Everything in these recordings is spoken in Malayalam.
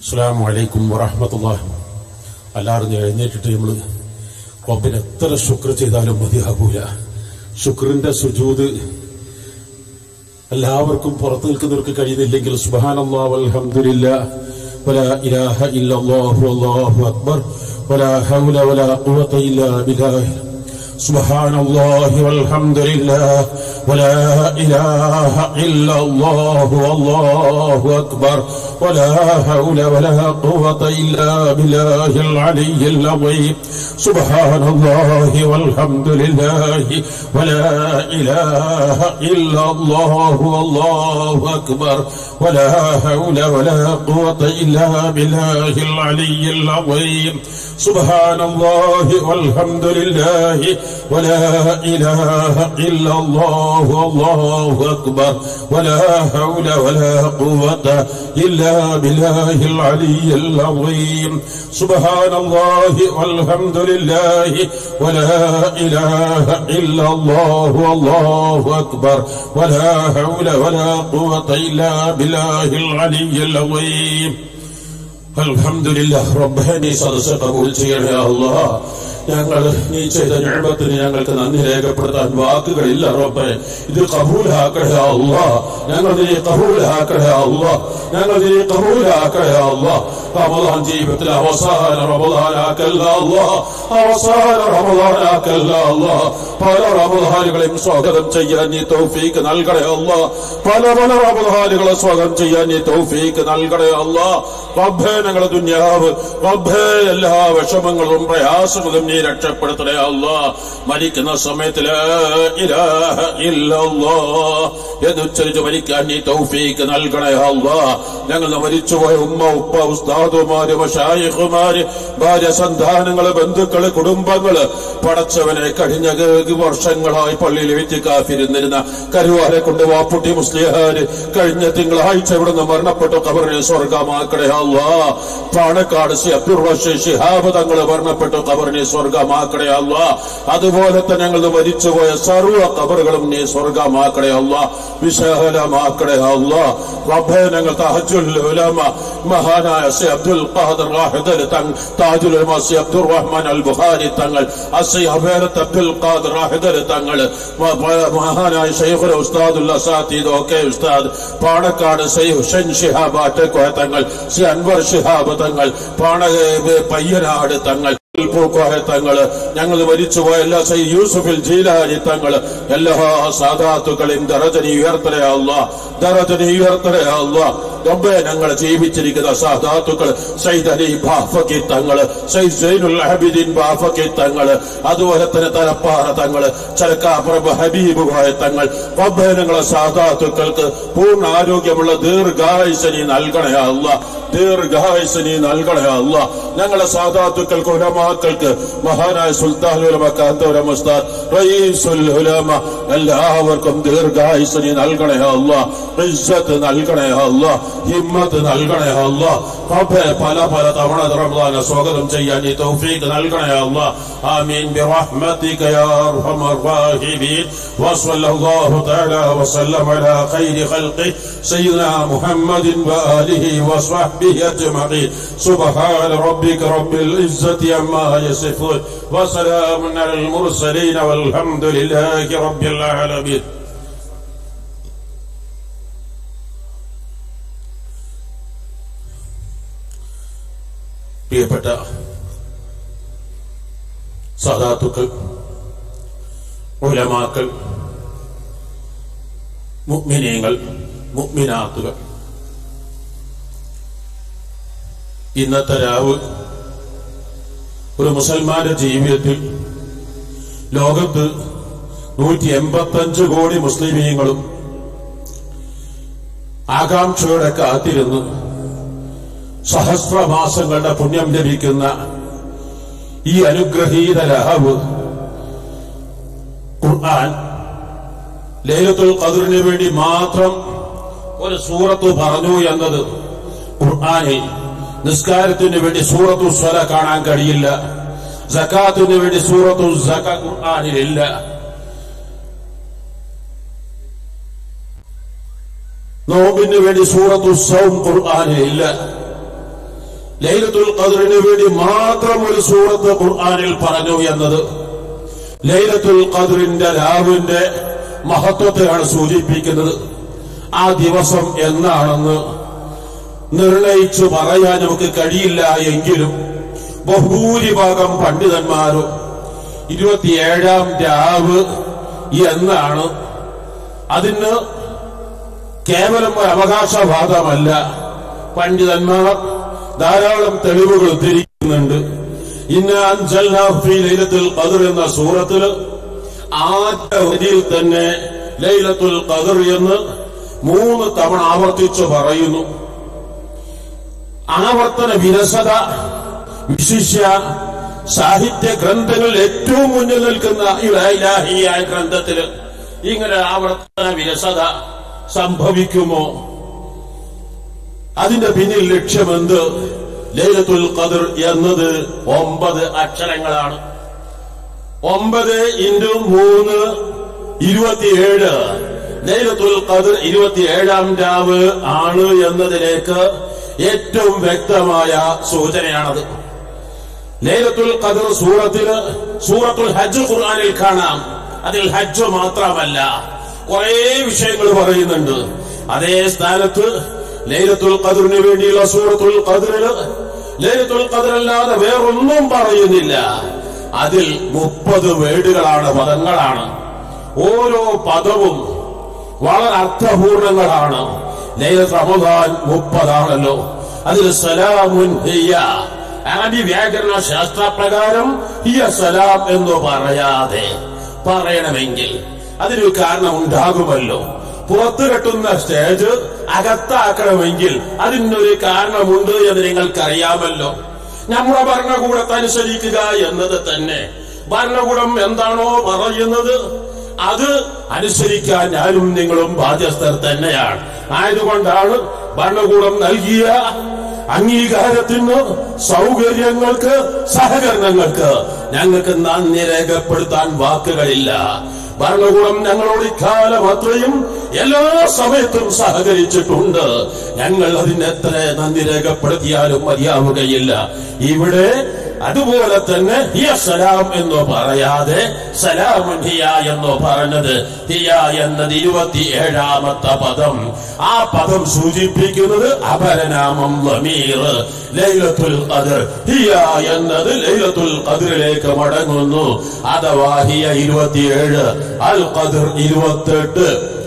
അസ്സാം വലൈക്കും വറഹമത്തുള്ള അല്ലാറിഞ്ഞ് എഴുന്നേറ്റിട്ട് നമ്മൾ റബ്ബിന് എത്ര ശുക്ർ ചെയ്താലും മതിയാകൂല ശുക്രിന്റെ സുജൂത് എല്ലാവർക്കും പുറത്തു നിൽക്കുന്നവർക്ക് കഴിയുന്നില്ലെങ്കിൽ സുബാനല്ലാ വൽഹംദുലില്ല ولا إله إلا الله والله أكبر ولا حول ولا قوة إلا بالله سبحان الله والحمد لله ولا إله إلا الله والله أكبر ولا حول ولا قوة إلا بالله العلي العظيم سبحان الله والحمد لله ولا إله إلا الله والله أكبر ولا حول ولا قوة إلا بالله العلي العظيم سبحان الله والحمد لله ولا إله إلا الله والله أكبر ولا حول ولا قوة إلا بالله العلي العظيم سبحان الله والحمد لله ولا إله إلا الله والله أكبر ولا حول ولا قوة إلا بالله العلي العظيم الحمد لله ربنا സദസ്സ് കബൂൽ ചെയ്യണേ അല്ലാഹ് ഞങ്ങൾ നീ ചെയ്ത ഞാമത്തിന് ഞങ്ങൾക്ക് നന്ദി രേഖപ്പെടുത്താൻ വാക്കുകളില്ല റബ്ബെ ഇത് കബൂലാക്കണേ അല്ലാ ഞങ്ങൾ നീ കബൂലാക്കണേ അല്ലാ ഞങ്ങൾ നീ കബൂലാക്കണേ അല്ലാ റമദാൻ ജീവിതത്തിൽ അവസാന റമദാനാക്കല്ല അല്ലാ അവസാന റമദാനാക്കല്ല അല്ലാ പല റമദാനുകളെയും സ്വാഗതം ചെയ്യാൻ നീ തൗഫീക്ക് നൽകണേ അല്ലാ പല പല റമദാനുകളെ സ്വാഗതം ചെയ്യാൻ നീ തൗഫീക്ക് നൽകണേ അല്ലാ റബ്ബേ ഞങ്ങളുടെ ദുന്യാവ് റബ്ബേ എല്ലാ വിഷമങ്ങളും പ്രയാസങ്ങളും നീ രക്ഷപ്പെടുത്തണേ അല്ലാ മരിക്കുന്ന സമയത്ത് ലാ ഇലാഹ ഇല്ലല്ലാ എന്നുച്ചരിച്ച് മരിക്കാൻ നീ തൗഫീക്ക് നൽകണേ അല്ലാ ഞങ്ങൾ മരിച്ചുപോയ ഉമ്മ ഉപ്പ ഉസ്താദുമാര് മഷായിഖുമാര് ഭാര്യ സന്താനങ്ങള് ബന്ധുക്കള് കുടുംബങ്ങള് പടച്ചവനെ കഴിഞ്ഞ വർഷങ്ങളായി പള്ളിയിൽ എത്തിക്കാഫിരുന്നിരുന്ന കരുവാരെ കൊണ്ട് വാപ്പുട്ടി മുസ്ലിഹാര് കഴിഞ്ഞ തിങ്കളാഴ്ച ഇവിടുന്ന് മരണപ്പെട്ടു കബറിനെ സ്വർഗമാക്കണേ അല്ലാ പാണക്കാട് സി അബ്ദുർ റഷീദ് ശിഹാബ് തങ്ങള് മരണപ്പെട്ടു കബറിനെ സ്വർഗമാക്കണേ അല്ലാ അതുപോലെ തന്നെ ഞങ്ങൾ മരിച്ചുപോയ സർവ്വ കബറുകളും നീ സ്വർഗമാക്കണേ അല്ലാ വിശാലമാക്കണേ അല്ലാ റബ്ബേ ഞങ്ങൾ തഹജുൽ ഉലമ മഹാനായ സി അബ്ദുൽ ഖാദർ റാഹിദൽ തങ്ങൾ താജുൽ ഉലമ സി അബ്ദുർ റഹ്മാൻ അൽ ബുഖാരി തങ്ങൾ അസി അബേരത്ത് അബ്ദുൽ ഖാദർ റാഹിദൽ തങ്ങൾ മ- മ- മഹാനായ ഷെയ്ഖുൽ ഉസ്താദുൽ അസാത്തീദ് ഒക്കെ ഉസ്താദ് പാണക്കാട് സൈ ഹുസൈൻ ഷിഹാബ് ആറ്റക്കോയ തങ്ങൾ സി അൻവർ ഷിഹാബ് തങ്ങൾ പാണ പയ്യനാട് തങ്ങൾ പൂക്കോയ തങ്ങള് ഞങ്ങൾ മരിച്ചുപോയ എല്ലാ സൈ യൂസുഫിൽ ജീലാനി തങ്ങള് എല്ലാ സാധാത്തുക്കളെയും ദറജനി ഉയർത്തരയല്ല ദറജനി ഉയർത്തരയല്ല റബ്ബേ ഞങ്ങൾ ജീവിച്ചിരിക്കുന്ന സാധാത്തുക്കൾ സൈദ് അലി ബാഫക്കി തങ്ങള് സൈദ് സൈനുൽ അഹബിദീൻ ബാഫക്കി തങ്ങള് അതുപോലെ തന്നെ തലപ്പാറ തങ്ങള് ചരക്കാപ്രഭ ഹബീബ് കോയ തങ്ങൾ റബ്ബേ ഞങ്ങളെ സാധാത്തുക്കൾക്ക് പൂർണ്ണ ആരോഗ്യമുള്ള ദീർഘായുസനി നൽകണേ അല്ല ദീർഘായുസനി നൽകണേ അല്ല ഞങ്ങളെ സാധാത്തുക്കൾക്ക് ഉലമാക്കൾക്ക് മഹാനായ സുൽത്താൻ ഉലമ കാന്തോലം ഉസ്താദ് റയീസുൽ ഉലമ എല്ലാവർക്കും ദീർഘായുസനി നൽകണേ അല്ല ഇസ്സത്ത് നൽകണേ അല്ല ഹിമ്മത്ത് നൽകണേ അല്ല റബ്ബേ പല പല തവണ റമദാനെ സ്വാഗതം ചെയ്യാൻ നീ തൗഫീഖ് നൽകണേ അല്ല ആമീൻ برحمتك يا ارحم الراحمين وصلى الله تعالى وسلم على خير خلقه سيدنا محمد واله وصحبه اجمعين سبحان ربك رب العزه عما يصفون وسلام على المرسلين والحمد لله رب العالمين പ്രിയപ്പെട്ട സദാത്തുക്കൾ ഉലമാക്കൾ മുഗ്മിനീങ്ങൾ മുഗ്മിനാത്തുകൾ ഇന്നത്തെ രാവ് ഒരു മുസൽമാന്റെ ജീവിതത്തിൽ ലോകത്ത് നൂറ്റി എൺപത്തഞ്ച് കോടി മുസ്ലിമീങ്ങളും ആകാംക്ഷയോടെ കാത്തിരുന്ന് സഹസ്രമാസങ്ങളുടെ പുണ്യം ലഭിക്കുന്ന ഈ അനുഗ്രഹീത ലഹവ് ഖുർആൻ ലൈലത്തുൽ ഖദറിന് വേണ്ടി മാത്രം ഒരു സൂറത്ത് പറഞ്ഞു എന്നത് ഖുർആനിൽ നിസ്കാരത്തിന് വേണ്ടി സൂറത്തു സ്വല കാണാൻ കഴിയില്ല സക്കാത്തിന് വേണ്ടി സൂറത്തു സക ഖുർആനിലില്ല നോമ്പിന് വേണ്ടി സൂറത്തു സൗം ഖുർആനിലില്ല ലൈലത്തുൽ ഖദറിന് വേണ്ടി മാത്രം ഒരു സൂറത്ത് ഖുർആനിൽ പറഞ്ഞു എന്നത് ലൈലത്തുൽ ഖദറിന്റെ രാവിന്റെ മഹത്വത്തെയാണ് സൂചിപ്പിക്കുന്നത് ആ ദിവസം എന്നാണെന്ന് നിർണയിച്ചു പറയാൻ നമുക്ക് കഴിയില്ല എങ്കിലും ബഹുഭൂരിഭാഗം പണ്ഡിതന്മാരും ഇരുപത്തിയേഴാം രാവ് എന്നാണ് അതിന് കേവലം ഒരു അവകാശവാദമല്ല പണ്ഡിതന്മാർ ധാരാളം തെളിവുകൾ ഉദ്ധരിക്കുന്നുണ്ട് ഇന്ന് അഞ്ചൽനാഫി ലൈലത്തുൽ ഖദർ എന്ന സൂറത്തിൽ ആദ്യ വരിയിൽ തന്നെ ലൈലത്തുൽ ഖദർ എന്ന് മൂന്ന് തവണ ആവർത്തിച്ചു പറയുന്നു ആവർത്തന വിരസത വിശിഷ്യ സാഹിത്യ ഗ്രന്ഥങ്ങളിൽ ഏറ്റവും മുന്നിൽ നിൽക്കുന്ന ഈ ഇലാഹിയായ ഗ്രന്ഥത്തില് ഇങ്ങനെ ആവർത്തന വിരസത സംഭവിക്കുമോ അതിന്റെ പിന്നിൽ ലക്ഷ്യമെന്ത് ലൈലത്തുൽ ഖദർ എന്നത് ഒമ്പത് അക്ഷരങ്ങളാണ് ഒമ്പത് ഇൻറ്റു മൂന്ന് ഇരുപത്തിയേഴ് ലൈലത്തുൽ ഖദർ ഇരുപത്തിയേഴാം രാവ് ആണ് എന്നതിലേക്ക് ഏറ്റവും വ്യക്തമായ സൂചനയാണത് ലൈലത്തുൽ ഖദർ സൂറത്തില് സൂറത്തുൽ ഹജ്ജ് ഖുർആനിൽ കാണാം അതിൽ ഹജ്ജ് മാത്രമല്ല കുറെ വിഷയങ്ങൾ പറയുന്നുണ്ട് അതേ സ്ഥാനത്ത് ലൈലത്തുൽ ഖദറിന് വേണ്ടിയുള്ള സൂറത്തുൽ ഖദറില് ലൈലത്തുൽ ഖദർ അല്ലാതെ വേറൊന്നും പറയുന്നില്ല അതിൽ മുപ്പത് വേടുകളാണ് പദങ്ങളാണ് ഓരോ പദവും വളരെ അർത്ഥപൂർണങ്ങളാണ് ലൈലത്ത് റമദാൻ മുപ്പതാണല്ലോ അതിൽ സലാമുൻ ഹിയ അറബി വ്യാകരണ ശാസ്ത്രപ്രകാരം ഹിയ സലാം എന്ന് പറയാതെ പറയണമെങ്കിൽ അതിനൊരു കാരണം ഉണ്ടാകുമല്ലോ പുറത്തു കെട്ടുന്ന സ്റ്റേജ് അകത്താക്കണമെങ്കിൽ അതിനൊരു കാരണമുണ്ട് എന്ന് നിങ്ങൾക്കറിയാമല്ലോ നമ്മുടെ ഭരണകൂടത്തെ അനുസരിക്കുക എന്നത് തന്നെ ഭരണകൂടം എന്താണോ പറയുന്നത് അത് അനുസരിക്കാൻ ഞാനും നിങ്ങളും ബാധ്യസ്ഥർ തന്നെയാണ് ആയതുകൊണ്ടാണ് ഭരണകൂടം നൽകിയ അംഗീകാരത്തിന് സൗകര്യങ്ങൾക്ക് സഹകരണങ്ങൾക്ക് ഞങ്ങൾക്ക് നന്ദി രേഖപ്പെടുത്താൻ വാക്കുകളില്ല ഭരണകൂടം ഞങ്ങളോട് ഇക്കാലം അത്രയും എല്ലാ സമയത്തും സഹകരിച്ചിട്ടുണ്ട് ഞങ്ങൾ അതിന് എത്ര നന്ദി രേഖപ്പെടുത്തിയാലും മതിയാവുകയില്ല ഇവിടെ അതുപോലെ തന്നെ ഹിയ സലാം എന്ന് പറയാതെ സലാമുൻ ഹിയ എന്ന് പറഞ്ഞത് ഹിയ എന്നത് ഇരുപത്തി ഏഴാമത്തെ പദം ആ പദം സൂചിപ്പിക്കുന്നത് അപരനാമം ലമീർ ലൈലത്തുൽ ഖദർ ഹിയ എന്നത് ലൈലത്തുൽ ഖദറിലേക്ക് മടങ്ങുന്നു അഥവാ ഹിയ ഇരുപത്തിയേഴ് അൽ ഖദർ ഇരുപത്തെട്ട്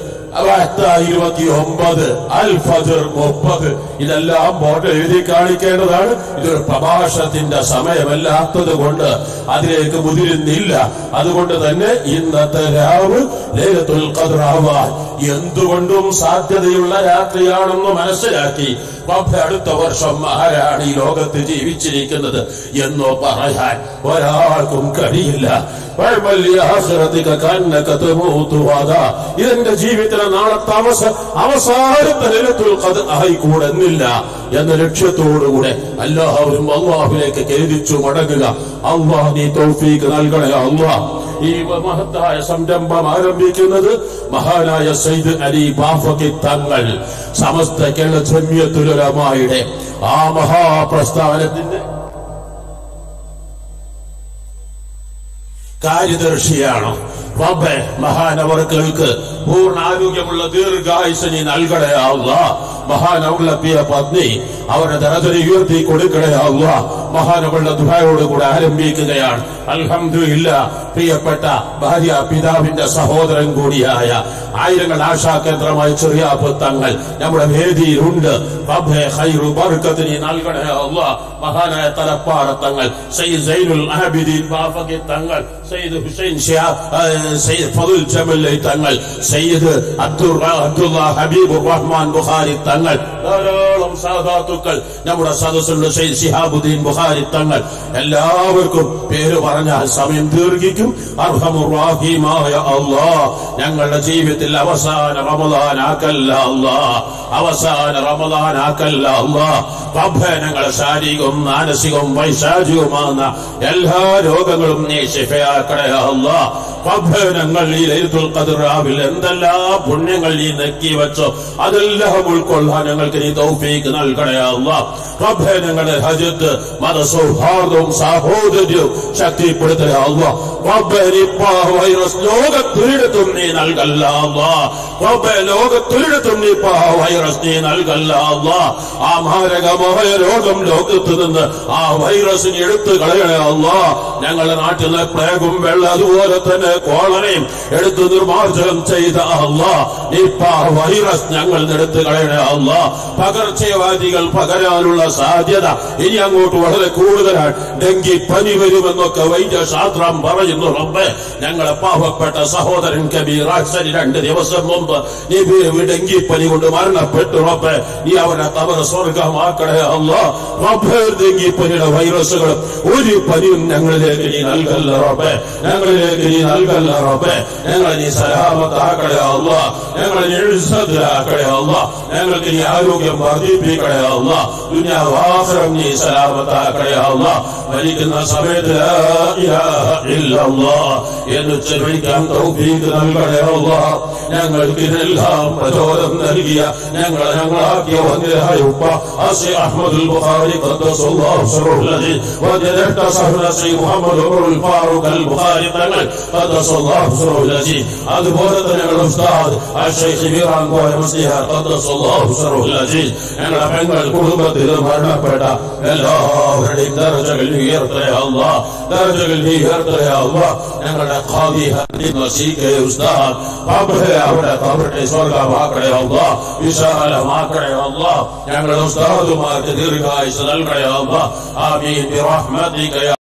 ഇരുപത്തി ഒമ്പത് അൽ ഫജർ മുപ്പത് ഇതെല്ലാം ബോർഡ് എഴുതി കാണിക്കേണ്ടതാണ് ഇതൊരു പ്രഭാഷണത്തിന്റെ സമയമല്ലാത്തത് കൊണ്ട് അതിലേക്ക് മുതിരുന്നില്ല അതുകൊണ്ട് തന്നെ ഇന്നത്തെ രാവ് ലേലത്തുൽ ഖദറാവാൻ എന്തുകൊണ്ടും സാധ്യതയുള്ള രാത്രിയാണെന്ന് മനസ്സിലാക്കി റബ്ബ് അടുത്ത വർഷം ആരാണ് ഈ ലോകത്ത് ജീവിച്ചിരിക്കുന്നത് എന്നോ പറയാൻ ഒരാൾക്കും കഴിയില്ല വഅമൽ ലിആഖിറതിക കഅന്നക തമൂതു ഗദാ. ഇതെന്റെ ജീവിതത്തിലെ നാളത്തെ അവസ അവസാനത്തെ ലൈലത്തുൽ ഖദർ ആയിക്കൂടെന്നില്ല എന്ന ലക്ഷ്യത്തോടുകൂടെ എല്ലാവരും അള്ളാഹുലേക്ക് കേരിച്ചു മടങ്ങുക അള്ളാഹ് നീ തൗഫീക്ക് നൽകണേ അള്ളാഹ് ഈ മഹത്തായ സംരംഭം ആരംഭിക്കുന്നത് മഹാനായ സയ്യിദ് അലി ബാഫക്കി തങ്ങൾ സമസ്ത കേരള ജമ്യത്തുലമായുടെ ആ മഹാപ്രസ്ഥാനത്തിന്റെ കാര്യദർശിയാണ് റബ്ബെ മഹാനവർക്കൾക്ക് പൂർണ്ണ ആരോഗ്യമുള്ള ദീർഘായുസ് നീ നൽകണേ അല്ലാ മഹാനവളുടെ പ്രിയ പത്നി അവരുടെ ദരജന ഉയർത്തി കൊടുക്കണേ അല്ലാ മഹാനവളുടെ ദുബായോടുകൂടെ ആരംഭിക്കുകയാണ് അൽഹംദുലില്ല പ്രിയപ്പെട്ട ഭാര്യ പിതാവിന്റെ സഹോദരൻ കൂടിയായ ആയിരങ്ങൾ ആശാകേന്ദ്രമായ ചെറിയ തങ്ങൾ നമ്മുടെ വേദിയിലുണ്ട് റബ്ബെ ഖൈറു ബർക്കത്ത് നീ നൽകണേ അല്ലാ മഹാനായ തലപ്പാറ തങ്ങൾ സയ്യിദ് സൈനുൽ ആബിദീൻ ബാഫക്കി തങ്ങൾ സയ്യിദ് ഹുസൈൻ ഷിഹാബ് ആ, സയ്യിദ് ഫതുൽ ജമൽ തങ്ങൾ സയ്യിദ് അബ്ദുർ അബ്ദുള്ള ഹബീബുർ റഹ്മാൻ ബുഖാരി തങ്ങൾ ധാരാളം സാധാത്തുക്കൾ നമ്മുടെ സദസ്സുണ്ട് സയ്യിദ് ഷിഹാബുദ്ദീൻ ബുഖാരി തങ്ങൾ എല്ലാവർക്കും പേര് പറഞ്ഞാൽ സമയം ദീർഘിക്കും അർഹമുറാഹിമായ അള്ളാ ഞങ്ങളുടെ ജീവിതത്തിൽ അവസാന റമദാനാക്കല്ല അള്ളാ അവസാന റമദാനാക്കല്ല അള്ളാ റബ്ബേ ഞങ്ങളെ ശാരീരികവും മാനസികവും വൈശാചികവുമാകുന്ന എല്ലാ രോഗങ്ങളും നീ ശിഫയാക്കണേ അല്ലാ റബ്ബേ ഞങ്ങൾ ഈ ലൈലത്തുൽ ഖദർ രാവിൽ എന്തെല്ലാം പുണ്യങ്ങൾ നീ നെക്കി വെച്ചോ അതെല്ലാം ഉൾക്കൊള്ളാൻ ഞങ്ങൾക്ക് നീ തൗഫീക്ക് നൽകണേ അല്ലാ റബ്ബേ ഞങ്ങളുടെ ഹജത്ത് മതസൗഹാർദ്ദവും സാഹോദര്യവും ശക്തിപ്പെടുത്തുക അല്ലാ റബ്ബേ നിപ്പ വൈറസ് ലോകത്തൊരിടത്തും നീ നൽകല്ല അല്ലാ റബ്ബേ ലോകത്തൊരിടത്തും നിപ്പ വൈറസ് നീ നൽകല്ല അല്ലാ ആ മാരകമായ രോഗം ലോകത്ത് നിന്ന് ആ വൈറസിനെ എടുത്തു കളയണേ അല്ലാ ഞങ്ങളുടെ നാട്ടിൽ നിന്ന് പ്ലേഗും വെള്ളം അതുപോലെ തന്നെ കോളറയും എടുത്തു നിർമാർജനം ചെയ്ത അല്ലാ നിപ്പ വൈറസ് ഞങ്ങൾ എടുത്തു കളയണേ അല്ലാ പകർച്ചവ്യാധികൾ പകരാനുള്ള സാധ്യത ഇനി അങ്ങോട്ട് വളരെ കൂടുതലാണ് ഡെങ്കി പനി വരുമെന്നൊക്കെ വൈദ്യശാസ്ത്രം പറയുന്നു റബ്ബേ ഞങ്ങളെ പാവപ്പെട്ട സഹോദരൻ കബീർ അച്ഛന് രണ്ട് ദിവസം മുമ്പ് നീ ഡെങ്കി പനി കൊണ്ട് മരണപ്പെട്ടു റബ്ബേ നീ അവനെ തവറ സ്വർഗമാക്കണേ അല്ലാ റബ്ബേ ഡെങ്കി പനിയുടെ വൈറസുകളും ഒരു പനിയും ഞങ്ങളിലേക്ക് നീ നൽകല്ല റബ്ബേ ഞങ്ങളിലേക്ക് നീ നൽകല്ല റബ്ബേ ഞങ്ങളെ നീ സലാമത്താക്കണേ അല്ലാ ഞങ്ങളെ നീ ഇസ്സത്തിലാക്കണേ അല്ലാ ഞങ്ങൾക്ക് നീ ആരോഗ്യം വർദ്ധിപ്പിക്കണേ അല്ലാ ദുനിയാവാസരം നീ സലാമത്താക്കണേ അല്ലാ മരിക്കുന്ന സമയത്ത് ലാ ഇലാഹ ഇല്ലല്ലാഹ് എന്ന് ചെലവഴിക്കാൻ തൗഫീഖ് നൽകണേ അല്ലാ ഞങ്ങൾക്ക് ഇതിനെല്ലാം പ്രചോദനം നൽകിയ ഞങ്ങളെ ഞങ്ങളാക്കിയ വന്യരായ ഉപ്പ അസി അഹ്മദുൽ ബുഖാരി ഖദ്ദസല്ലാഹു സിറഹുൽ അസീസ് വജദത്ത സഹന സി മുഹമ്മദ് ഉമറുൽ ഫാറൂഖ് അൽ ബുഖാരി തങ്ങൾ ഖദ്ദസല്ലാഹു സിറഹുൽ അസീസ് അതുപോലെ തന്നെ ഞങ്ങളുടെ ഉസ്താദ് അഷൈഖ് ബീറാൻ കോയ മുസ്ലിഹ ഖദ്ദസല്ലാഹു സിറഹുൽ അസീസ് ഞങ്ങളുടെ പെങ്ങൾ കുടുംബത്തിൽ മരണപ്പെട്ട എല്ലാവരുടെയും ദർജകൾ ഉയർത്തേ അല്ലാ ദർജകൾ ഉയർത്തേ അല്ലാ ഞങ്ങളുടെ ഖാദി ഹദീം നസീഖെ ഉസ്താദ് റബ്ബേ അവിടെ കബറിനെ സ്വർഗമാക്കണേ അല്ലാ വിശാലമാക്കണേ അല്ലാ ഞങ്ങളുടെ ഉസ്താദുമാർക്ക് ദീർഘായുസ് നൽകണേ അല്ലാ ആമീൻ ബിറഹ്മതിക യാ